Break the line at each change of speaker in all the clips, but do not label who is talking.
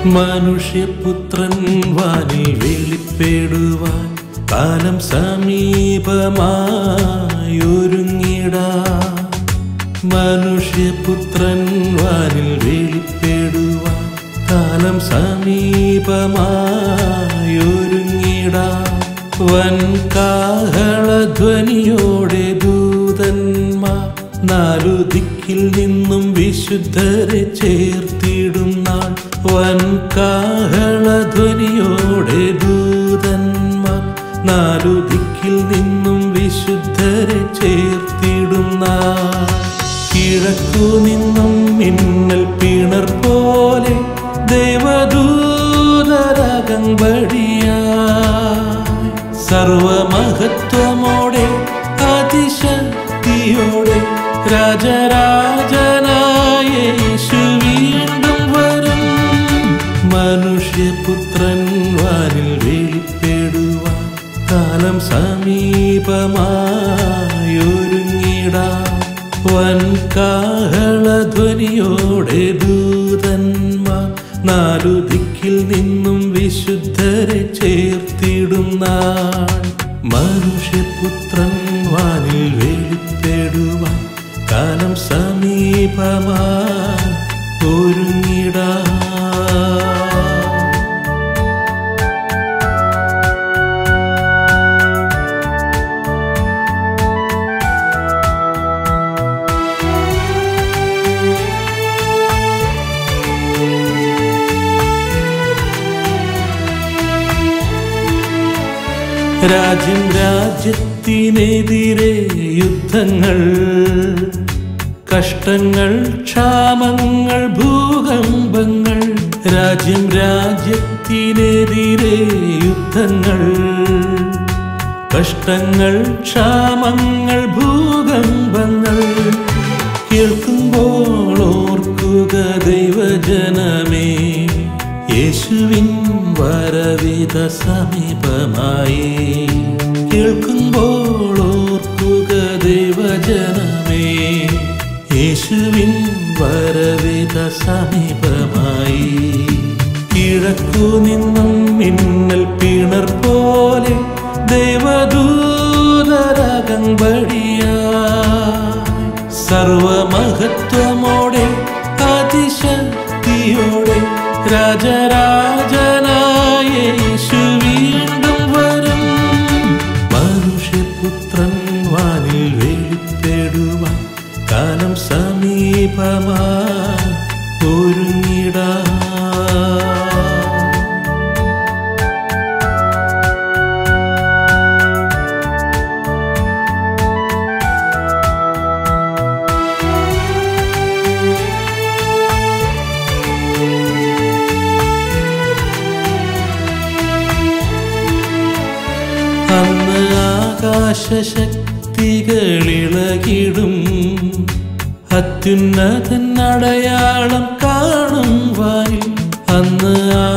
മനുഷ്യപുത്രൻ വാനിൽ വെളിപ്പെടുവാൻ കാലം സമീപമായൊരുങ്ങിടാ മനുഷ്യപുത്രൻ വാനിൽ വെളിപ്പെടുവാൻ കാലം സമീപമായൊരുങ്ങിടാ വൻ കാഹളധ്വനിയോടെ ദൂതന്മാർ നാലു ദിക്കിൽ നിന്നും വിശുദ്ധരെ ചേർത്തിടും നാൾ വൻ കാഹളധ്വനിയോടെ ദൂതന്മാർ നാലു ദിക്കിൽ നിന്നും വിശുദ്ധരെ ചേർത്തിടും നാൾ കിഴക്കു നിന്നും മിന്നൽ പിണർ പോലെ ദേവദൂതരകമ്പടിയാ സർവമഹത്വമോടെ അതിശക്തിയോടെ രാജരാജനായ യേശു വീണ്ടും വരും മനുഷ്യപുത്രൻ വാനിൽ വെളിപ്പെടുവാൻ കാലം സമീപമായൊരുങ്ങിടാ വൻ കാഹളധ്വനിയോടെ ദൂതന്മാർ നാലു ദിക്കിൽ നിന്നും വിശുദ്ധരെ ചേർത്തിടും നാൾ മനുഷ്യപുത്രൻ വാനിൽ വെളിപ്പെടുവാൻ കാലം സമീപമാ ഒരുങ്ങിടാ രാജ്യം രാജ്യത്തിനെതിരെ യുദ്ധങ്ങൾ കഷ്ടങ്ങൾ ക്ഷാമങ്ങൾ ഭൂകമ്പങ്ങൾ രാജ്യം രാജ്യത്തിനെതിരെ യുദ്ധങ്ങൾ കഷ്ടങ്ങൾ ക്ഷാമങ്ങൾ ഭൂകമ്പങ്ങൾ കേൾക്കുമ്പോൾ ഓർക്കുക ദൈവജനമേ യേശുവിൻ വരവിത സമീപമായി കേൾക്കുമ്പോൾ ഓർക്കുക ദൈവജനമേ യേശുവിൻ വരവിത സമീപമായി കിഴക്കു നിന്നും മിന്നൽ പിണർ പോലെ ദൈവദൂതരകമ്പടിയാ സർവമഹത്വമോടെ അതിശക്തിയോടെ രാജരാജനായ യേശു വീണ്ടും വരും മനുഷ്യപുത്രൻ വാനിൽ വെളിപ്പെടുവാൻ കാലം സമീപമാ ഒരുങ്ങിടാ അന്ന് ആകാശശക്തികളിളകിടും അത്യുന്നതൻ അടയാളം കാണും വായിൽ അന്ന്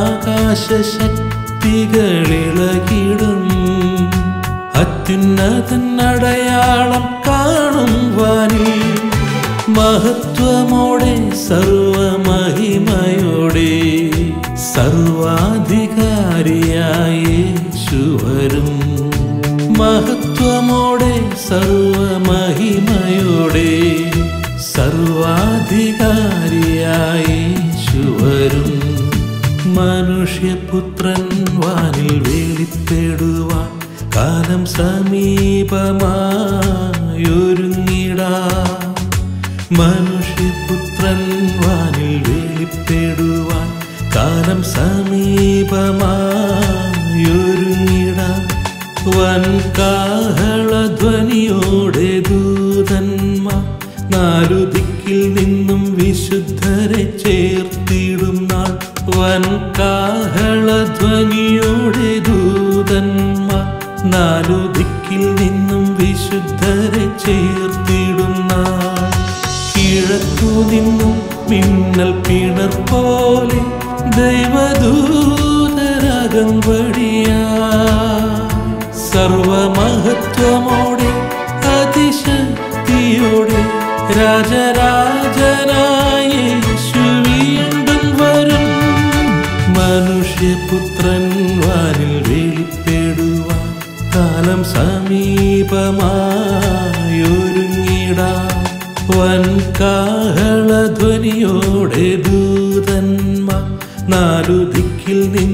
ആകാശശക്തികളിളകിടും അത്യുന്നതൻ അടയാളം കാണും വാനിൽ മഹത്വമോടെ സർവമഹിമയോടെ സർവാധികാരിയായ യേശു വരും മഹത്വമോടെ സർവമഹിമയോടെ സർവാധികാരിയായ യേശു വരും മനുഷ്യപുത്രൻ വാനിൽ വെളിപ്പെടുവാൻ കാലം സമീപമായൊരുങ്ങിടാ മനുഷ്യപുത്രൻ വാനിൽ വെളിപ്പെടുവാൻ കാലം സമീപമായൊരുങ്ങിടാ വൻ കാഹളധ്വനിയോടെ ദൂതന്മാർ നാലു ദിക്കിൽ നിന്നും വിശുദ്ധരെ ചേർത്തിടും നാൾ വൻ കാഹളധ്വനിയോടെ ദൂതന്മാർ നാലു ദിക്കിൽ നിന്നും വിശുദ്ധരെ ചേർത്തിടും നാൾ കിഴക്കു നിന്നും മിന്നൽ പിണർ പോലെ ദൈവദൂതരകമ്പടിയാ സർവമഹത്വമോടെ അതിശക്തിയോടെ രാജരാജനായ യേശു വീണ്ടും വരും മനുഷ്യപുത്രൻ വാനിൽ വെളിപ്പെടുവാൻ കാലം സമീപമായൊരുങ്ങിടാം വൻ കാഹളധ്വനിയോടെ ദൂതന്മാർ നാലു ദിക്കിൽ നിന്നും